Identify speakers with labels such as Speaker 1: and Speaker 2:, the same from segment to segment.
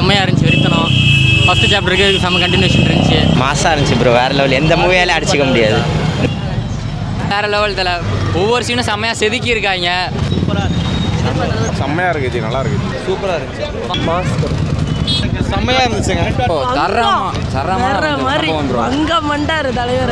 Speaker 1: செம்மையாக இருந்துச்சு வெறித்தனம் ஃபஸ்ட்டு சாப்டருக்கு செம்ம கண்டினியூஷன் இருந்துச்சு
Speaker 2: மாசாக இருந்துச்சு ப்ரோ வேறு லெவல் எந்த மூவியாலே அடிச்சிக்க முடியாது
Speaker 1: வேறு லெவல் தலை ஒவ்வொரு சீனும் செம்மையாக செதுக்கி இருக்காங்க
Speaker 3: செம்மையாக இருக்குது ஜி நல்லா இருக்குது
Speaker 2: சூப்பராக இருந்துச்சு
Speaker 3: செம்மையாக இருந்துச்சுங்க
Speaker 1: தரமா தரமான
Speaker 4: வேற மாதிரி அங்க மண்டாரு தலைவர்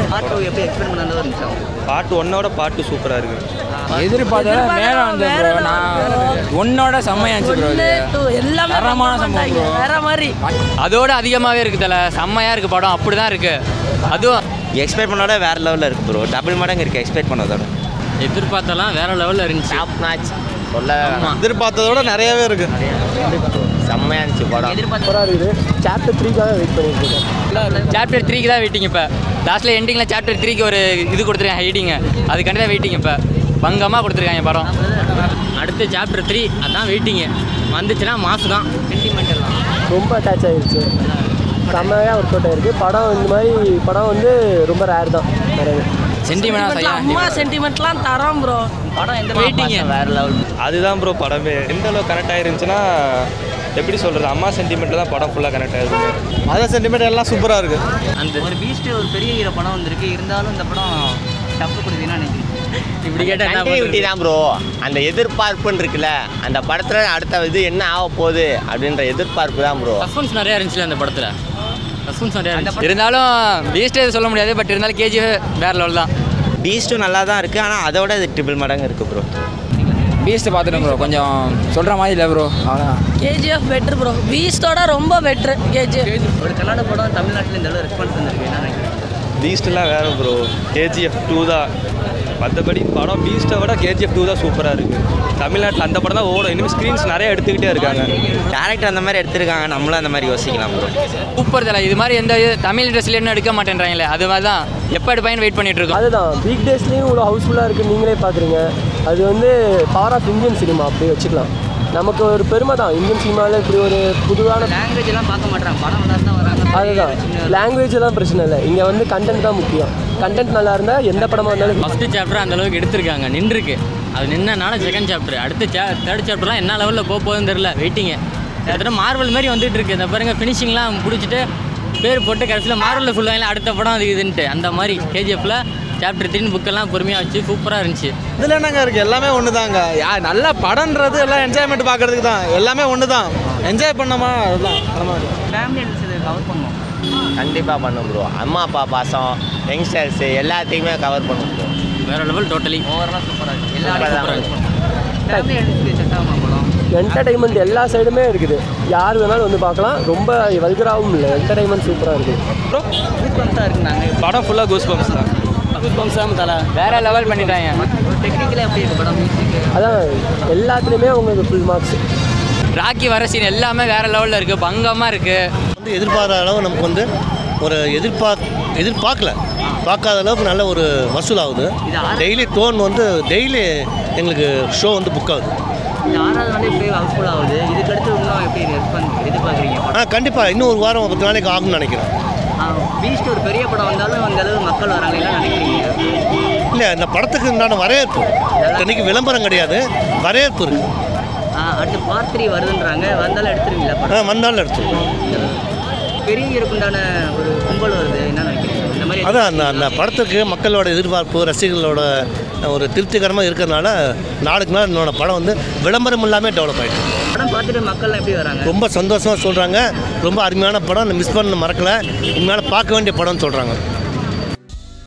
Speaker 2: பாட்டு ஒன்னோட பாட்டு சூப்பராக இருக்குது
Speaker 1: எதிர்பார்த்தத நேரம் வந்து ப்ரோ நான் ஒன்னோட செம்மையா இருந்துச்சு ப்ரோ
Speaker 4: ஒண்ணு, two, எல்லாமே
Speaker 1: தரமான
Speaker 4: பண்ண
Speaker 1: சம்பவம்
Speaker 4: மாட்டாங்க.
Speaker 1: bro.
Speaker 4: வேற மாதிரி
Speaker 1: அதோட அதிகமாகவே இருக்கு தலை செம்மையாக இருக்கு படம் அப்படி தான் இருக்கு அதுவும்
Speaker 2: எக்ஸ்பெக்ட் பண்ணோட வேறு லெவலில் இருக்குது ப்ரோ டபுள் மடங்கு இருக்குது எக்ஸ்பெக்ட் பண்ணதோட
Speaker 1: எதிர்பார்த்தலாம் வேற லெவலில் இருந்துச்சு
Speaker 2: டாப் மேட்ச் சொல்ல
Speaker 1: ஆமா.
Speaker 3: எதிர்பார்த்ததோட நிறையவே இருக்குது
Speaker 2: செம்மையாக இருந்துச்சு படம்
Speaker 5: சாப்டர் த்ரீக்காக வெயிட் பண்ணிட்டு இருக்கேன்
Speaker 1: சாப்டர் த்ரீக்கு தான் வெயிட்டிங் இப்போ லாஸ்ட்டில் எண்டிங்கில் சாப்டர் த்ரீக்கு ஒரு இது கொடுத்துருக்காங்க ஹைட்டிங்க அதுக்காண்டி தான் வெயிட்டிங் இப்போ பங்கமாக கொடுத்துருக்காங்க படம் அடுத்து சாப்டர் த்ரீ அதான் வெயிட்டிங்கு வந்துச்சுன்னா மாசு தான் சென்டிமெண்டெல்லாம்
Speaker 5: ரொம்ப அட்டாச் ஆகிருச்சு செம்மையாக ஒர்க் அவுட் ஆயிருக்கு படம் இந்த மாதிரி படம் வந்து ரொம்ப ரேர் தான் நிறைய
Speaker 1: சென்டிமெண்டாக
Speaker 4: அம்மா சென்டிமெண்ட்லாம் தரோம் ப்ரோ
Speaker 1: படம் எந்த வெயிட்டிங்கு
Speaker 2: வேறு லெவல் அதுதான் ப்ரோ படமே எந்த அளவுக்கு கனெக்ட் ஆயிருந்துச்சுன்னா எப்படி சொல்கிறது அம்மா சென்டிமெண்ட்டில் தான் படம் ஃபுல்லாக கனெக்ட் ஆயிருக்கு
Speaker 3: அதான் சென்டிமெண்ட் எல்லாம் சூப்பராக இருக்குது
Speaker 1: அந்த
Speaker 6: ஒரு பீஸ்ட் ஒரு பெரிய ஹீரோ படம் வந்திருக்கு இருந்தாலும் இந்த படம் டப்பு கொடுக்குதுன்னு நினைக்கிறேன்
Speaker 1: இப்படி கேட்டால் என்ன
Speaker 7: கண்டினியூட்டி
Speaker 1: பண்றது?
Speaker 7: தான் ப்ரோ அந்த எதிர்பார்ப்புன்னு இருக்குல்ல அந்த படத்தில் அடுத்த இது என்ன ஆக போகுது அப்படின்ற எதிர்பார்ப்பு தான் ப்ரோ
Speaker 1: சஸ்பென்ஸ் நிறையா இருந்துச்சுல அந்த படத்தில் சஸ்பென்ஸ் நிறையா இருந்துச்சு இருந்தாலும் வேஸ்ட்டே சொல்ல முடியாது பட் இருந்தாலும் கேஜிஎஃப் வேற லெவல் தான்
Speaker 2: பீஸ்ட்டும் நல்லா தான் இருக்குது ஆனால் அதோட இது ட்ரிபிள் மடங்கு இருக்குது ப்ரோ
Speaker 1: பீஸ்ட்டை பார்த்துட்டேன் ப்ரோ கொஞ்சம் சொல்கிற மாதிரி இல்லை ப்ரோ அவ்வளோதான்
Speaker 4: கேஜிஎஃப் பெட்ரு ப்ரோ பீஸ்டோட ரொம்ப பெட்ரு கேஜிஎஃப்
Speaker 6: ஒரு கன்னட படம் தமிழ்நாட்டில் இந்த அளவு ரெஸ்பான்ஸ் வந்திருக்கு என்ன நினைக்கிறேன்
Speaker 2: பீஸ்ட்லாம் வேறு ப்ரோ கேஜிஎஃப் டூ தான் மற்றபடி படம் பீஸ்ட்டை விட கேஜிஎஃப் டூ தான் சூப்பராக இருக்குது தமிழ்நாட்டில் அந்த படம் தான் ஓடும் இனிமேல் ஸ்க்ரீன்ஸ் நிறைய எடுத்துக்கிட்டே இருக்காங்க டேரக்டர் அந்த மாதிரி எடுத்திருக்காங்க நம்மளும் அந்த மாதிரி யோசிக்கலாம் ப்ரோ
Speaker 1: சூப்பர் தலை இது மாதிரி எந்த இது தமிழ் இண்டஸ்ட்ரியில் என்ன எடுக்க மாட்டேன்றாங்களே அது மாதிரி தான் எப்போ எடுப்பாங்கன்னு வெயிட் பண்ணிட்டு இருக்கோம்
Speaker 5: அதுதான் வீக் டேஸ்லேயும் இவ்வளோ ஹவுஸ்ஃபுல்லாக இருக்குது நீங்களே பார்க்குறீங்க அது வந்து பவர் ஆஃப் இந்தியன் சினிமா அப்படி வச்சுக்கலாம் நமக்கு ஒரு பெருமை தான் இந்தியன் சினிமாவில் இப்படி ஒரு புதுவான
Speaker 6: லாங்குவேஜ் எல்லாம் பார்க்க மாட்டாங்க படம் நல்லா தான் வராங்க
Speaker 5: அதுதான் லாங்குவேஜ் தான் பிரச்சனை இல்லை இங்கே வந்து கண்டென்ட் தான் முக்கியம் கண்டென்ட் நல்லா இருந்தால் எந்த படமாக இருந்தாலும்
Speaker 1: ஃபஸ்ட்டு சாப்டர் அந்த அளவுக்கு எடுத்திருக்காங்க நின்றுருக்கு அது நின்னனால செகண்ட் சாப்டர் அடுத்த சே தேர்ட் சாப்டர்லாம் என்ன லெவலில் போக போகுதுன்னு தெரில வெயிட்டிங்க கிட்டத்தட்ட மார்வல் மாதிரி வந்துட்டு இருக்கு இந்த பாருங்க ஃபினிஷிங்லாம் பிடிச்சிட்டு பேர் போட்டு கடைசியில் மார்வலில் ஃபுல் வாங்கலாம் அடுத்த படம் அது இதுன்ட்டு அந்த மாதிரி கேஜிஎஃப்ல சாப்டர் த்ரீ புக்கெல்லாம் பொறுமையாக வச்சு சூப்பராக இருந்துச்சு
Speaker 3: இதில் என்னங்க இருக்குது எல்லாமே ஒன்று தாங்க யா நல்ல படம்ன்றது எல்லாம் என்ஜாய்மெண்ட் பார்க்கறதுக்கு தான் எல்லாமே ஒன்று தான் என்ஜாய் பண்ணோமா அதுதான் படமா இருக்கு
Speaker 6: ஃபேமிலி இதை கவர் பண்ணுவோம்
Speaker 7: கண்டிப்பாக பண்ணும் ப்ரோ அம்மா அப்பா பாசம் யங்ஸ்டர்ஸு எல்லாத்தையுமே கவர் பண்ணும் ப்ரோ
Speaker 1: வேற லெவல் டோட்டலி
Speaker 6: ஓவராலாக சூப்பராக இருக்குது எல்லா
Speaker 1: சூப்பராக இருந்துச்சு
Speaker 6: ஃபேமிலி எடுத்து செட் ஆகுமா படம்
Speaker 5: என்டர்டைன்மெண்ட் எல்லா சைடுமே இருக்குது யார் வேணாலும் வந்து பார்க்கலாம் ரொம்ப வல்கராகவும் இல்லை என்டர்டைன்மெண்ட் சூப்பராக இருக்குது
Speaker 6: கூஸ்பம்ஸாக இருக்கு நாங்கள்
Speaker 2: படம் ஃபுல்லாக கூஸ் பம்ப்ஸ் தான்
Speaker 6: தலை
Speaker 1: வேற லெவல் பண்ணிட்டாங்க
Speaker 6: ஒரு டெக்னிக்கலாக எப்படி இருக்கு படம் மியூசிக்
Speaker 5: அதான் எல்லாத்துலேயுமே உங்களுக்கு ஃபுல் மார்க்ஸ்
Speaker 1: ராக்கி வர சீன் எல்லாமே வேற லெவலில் இருக்குது பங்கமாக இருக்குது
Speaker 8: வந்து எதிர்பாராத அளவு நமக்கு வந்து ஒரு எதிர்பார்க் எதிர்பார்க்கல பார்க்காத அளவுக்கு நல்ல ஒரு வசூல் ஆகுது டெய்லி டோன் வந்து டெய்லி எங்களுக்கு ஷோ வந்து புக் ஆகுது
Speaker 6: இந்த ஆறாவது நாளே இப்படி ஹவுஸ்ஃபுல் ஆகுது இதுக்கடுத்து இன்னும் எப்படி ரெஸ்பான்ஸ் எதிர்பார்க்குறீங்க
Speaker 8: ஆனால் கண்டிப்பாக இன்னும் ஒரு வாரம் பத்து நாளைக்கு ஆகும்னு நினைக்கிறேன்
Speaker 6: பீஸ்ட் ஒரு பெரிய படம் வந்தாலும் அந்த அளவு மக்கள் வராங்க எல்லாம் நினைக்கிறீங்க
Speaker 8: இல்லை இந்த படத்துக்கு உண்டான வரவேற்பு இன்றைக்கி விளம்பரம் கிடையாது வரவேற்பு இருக்குது
Speaker 6: ஆ, அடுத்து பார்ட் த்ரீ வருதுன்றாங்க வந்தாலும் எடுத்துருவீங்களா படம்
Speaker 8: வந்தாலும் எடுத்துருவோம்
Speaker 6: பெரிய இருக்குண்டான ஒரு கும்பல் வருது என்ன நினைக்கிறீங்க இந்த மாதிரி
Speaker 8: அதான் அந்த அந்த படத்துக்கு மக்களோட எதிர்பார்ப்பு ரசிகர்களோட ஒரு திருப்திகரமாக இருக்கிறதுனால நாளுக்கு நாள் என்னோட படம் வந்து விளம்பரம் இல்லாமல் டெவலப் ஆகிட்டு
Speaker 6: படம் பார்த்துட்டு மக்கள்லாம் எப்படி வராங்க
Speaker 8: ரொம்ப சந்தோஷமாக சொல்கிறாங்க ரொம்ப அருமையான படம் மிஸ் பண்ண மறக்கலை இனிமேல் பார்க்க வேண்டிய படம்னு சொல்கிறாங்க